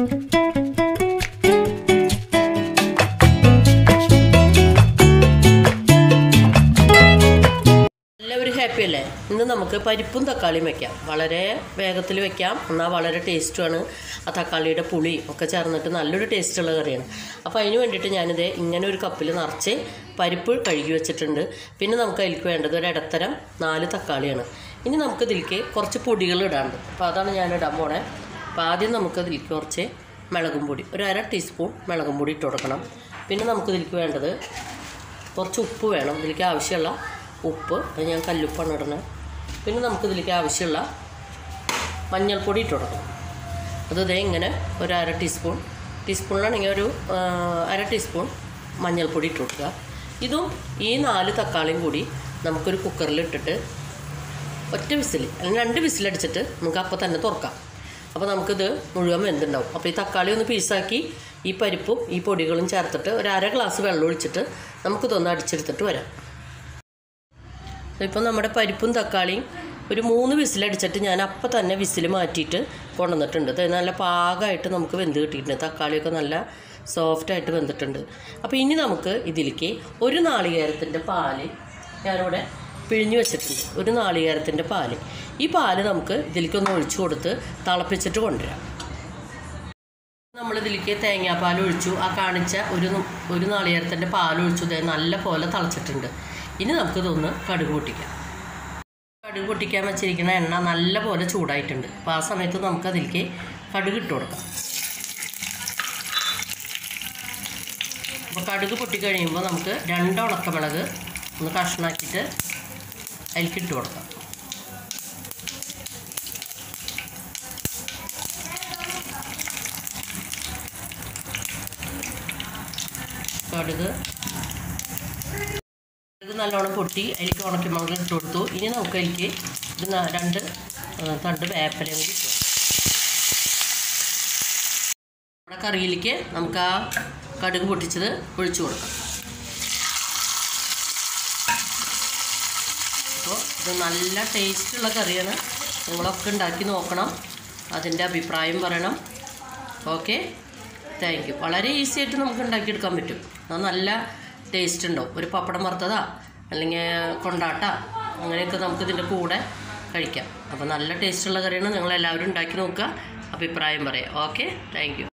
എല്ലാവരും ഹാപ്പി അല്ലേ ഇന്ന് നമുക്ക് പരിപ്പും തക്കാളിയും വെക്കാം വളരെ വേഗത്തിൽ വെക്കാം എന്നാൽ വളരെ ടേസ്റ്റുമാണ് ആ തക്കാളിയുടെ പുളി ഒക്കെ ചേർന്നിട്ട് നല്ലൊരു ടേസ്റ്റുള്ള കറിയാണ് അപ്പോൾ അതിന് വേണ്ടിയിട്ട് ഞാനിത് ഇങ്ങനെ ഒരു കപ്പിൽ നിറച്ച് പരിപ്പ് കഴുകി വെച്ചിട്ടുണ്ട് പിന്നെ നമുക്ക് അതിലേക്ക് വേണ്ടത് ഒരു ഇടത്തരം നാല് തക്കാളിയാണ് ഇനി നമുക്ക് ഇതിലേക്ക് കുറച്ച് പൊടികൾ ഇടാണ്ട് അപ്പോൾ അതാണ് ഞാൻ ഇടാൻ പോണേ അപ്പോൾ ആദ്യം നമുക്ക് ഇതിലേക്ക് കുറച്ച് മുളകും പൊടി ഒരു അര ടീസ്പൂൺ മുളകും പൊടി ഇട്ട് കൊടുക്കണം പിന്നെ നമുക്ക് ഇതിലേക്ക് വേണ്ടത് കുറച്ച് ഉപ്പ് വേണം ഇതിലേക്ക് ആവശ്യമുള്ള ഉപ്പ് അത് ഞാൻ കല്ലുപ്പാണ് ഇടുന്നത് പിന്നെ നമുക്ക് ഇതിലേക്ക് ആവശ്യമുള്ള മഞ്ഞൾപ്പൊടി ഇട്ട് കൊടുക്കണം അത് ഇതേ ഇങ്ങനെ ഒരു അര ടീസ്പൂൺ ടീസ്പൂണിലാണെങ്കിൽ ഒരു ആ, അര ടീസ്പൂൺ മഞ്ഞൾപ്പൊടി ഇട്ട് കൊടുക്കുക ഇതും ഈ നാല് തക്കാളിയും കൂടി നമുക്കൊരു കുക്കറിൽ ഇട്ടിട്ട് ഒറ്റ വിസിൽ അല്ലെങ്കിൽ രണ്ട് വിസിലടിച്ചിട്ട് നമുക്ക് അപ്പോൾ തന്നെ തുറക്കാം അപ്പോൾ നമുക്കിത് മുഴുവൻ വെന്തുണ്ടാവും അപ്പോൾ ഈ തക്കാളി ഒന്ന് പീസാക്കി ഈ പരിപ്പും ഈ പൊടികളും ചേർത്തിട്ട് ഒരു അര ഗ്ലാസ് വെള്ളം ഒഴിച്ചിട്ട് നമുക്കിതൊന്ന് അടിച്ചെടുത്തിട്ട് വരാം ഇപ്പം നമ്മുടെ പരിപ്പും തക്കാളിയും ഒരു മൂന്ന് വിസിലടിച്ചിട്ട് ഞാൻ അപ്പം തന്നെ വിസിൽ മാറ്റിയിട്ട് കൊണ്ടുവന്നിട്ടുണ്ട് ഇത് നല്ല പാകമായിട്ട് നമുക്ക് വെന്ത് കിട്ടിയിട്ടുണ്ട് തക്കാളിയൊക്കെ നല്ല സോഫ്റ്റായിട്ട് വെന്തിട്ടുണ്ട് അപ്പോൾ ഇനി നമുക്ക് ഇതിലേക്ക് ഒരു നാളികേരത്തിൻ്റെ പാല് ഞാനിവിടെ പിഴിഞ്ഞു വെച്ചിട്ടുണ്ട് ഒരു നാളികേരത്തിൻ്റെ പാല് ഈ പാല് നമുക്ക് ഇതിലേക്കൊന്ന് ഒഴിച്ചു കൊടുത്ത് തിളപ്പിച്ചിട്ട് കൊണ്ടുവരാം നമ്മളിതിലേക്ക് തേങ്ങാപ്പാൽ ഒഴിച്ചു ആ കാണിച്ച ഒരു ഒരു നാളികേരത്തിൻ്റെ പാൽ ഒഴിച്ചു ദേ നല്ല പോലെ തിളച്ചിട്ടുണ്ട് ഇനി നമുക്കിതൊന്ന് കടുക് പൊട്ടിക്കാം കടുക് പൊട്ടിക്കാൻ വെച്ചിരിക്കുന്ന എണ്ണ നല്ല പോലെ ചൂടായിട്ടുണ്ട് അപ്പോൾ ആ സമയത്ത് നമുക്ക് അതിലേക്ക് കടുക് ഇട്ട് കൊടുക്കാം അപ്പോൾ കടുക് പൊട്ടിക്കഴിയുമ്പോൾ നമുക്ക് രണ്ട് ഉണക്കമുളക് ഒന്ന് കഷ്ണാക്കിയിട്ട് അതിലേക്ക് ഇട്ട് കൊടുക്കാം കടുക് ഇത് നല്ലോണം പൊട്ടി അതിലേക്ക് ഉണക്കിമുളക് ഇട്ട് കൊടുത്തു ഇനി നമുക്ക് അതിലേക്ക് ഇത് ന- രണ്ട് ആ, തണ്ട് വേപ്പിലയും കൂടി ഇട്ടു നമ്മുടെ കറിയിലേക്ക് നമുക്ക് ആ കടുക് പൊട്ടിച്ചത് ഒഴിച്ചു കൊടുക്കാം അപ്പോൾ ഇത് നല്ല ടേസ്റ്റുള്ള കറിയാണ് നിങ്ങളൊക്കെ ഉണ്ടാക്കി നോക്കണം അതിൻ്റെ അഭിപ്രായം പറയണം ഓക്കെ താങ്ക് യു വളരെ ഈസി ആയിട്ട് നമുക്ക് ഉണ്ടാക്കിയെടുക്കാൻ പറ്റും അത് നല്ല ടേസ്റ്റ് ഉണ്ടാവും ഒരു പപ്പടം വറുത്തതാ അല്ലെങ്കിൽ കൊണ്ടാട്ട അങ്ങനെയൊക്കെ നമുക്ക് ഇതിൻ്റെ കൂടെ കഴിക്കാം അപ്പോൾ നല്ല ടേസ്റ്റുള്ള കറിയാണ് നിങ്ങൾ എല്ലാവരും ഉണ്ടാക്കി നോക്കുക അഭിപ്രായം പറയാം ഓക്കെ താങ്ക് യു